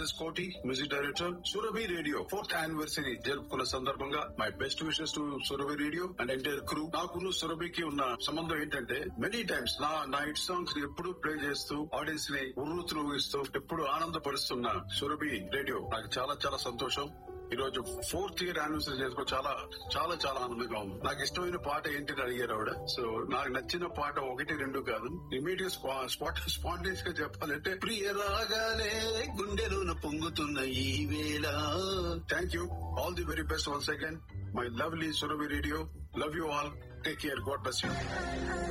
yes Koti music director Surabhi radio fourth anniversary జరుపుకున్న సందర్భంగా my best wishes to Surabhi radio and entire crew నాకును సురభికి ఉన్న సంబంధం ఏంటంటే మెనీ టైమ్స్ నా నా హిట్ సాంగ్స్ ఎప్పుడు ప్లే చేస్తూ ఆడియన్స్ ని ఉర్రూతులుగిస్తూ ఎప్పుడు ఆనందపరుస్తున్న సురభి రేడియో నాకు చాలా చాలా సంతోషం ఈ రోజు ఫోర్త్ ఇయర్ యానివర్సరీ చేసుకో చాలా చాలా చాలా ఆనందంగా ఉంది నాకు ఇష్టమైన పాట ఏంటి అని అడిగారు ఆవిడ సో నాకు నచ్చిన పాట ఒకటి రెండు కాదు ఇమీడియట్ స్పాట్ స్పాంటేస్ గా చెప్పాలంటే ప్రియ రాగాలే గుండెలోన పొంగుతున్న ఈ వేళ thank you all the very best one second my lovely Surabhi radio love you all take care God bless you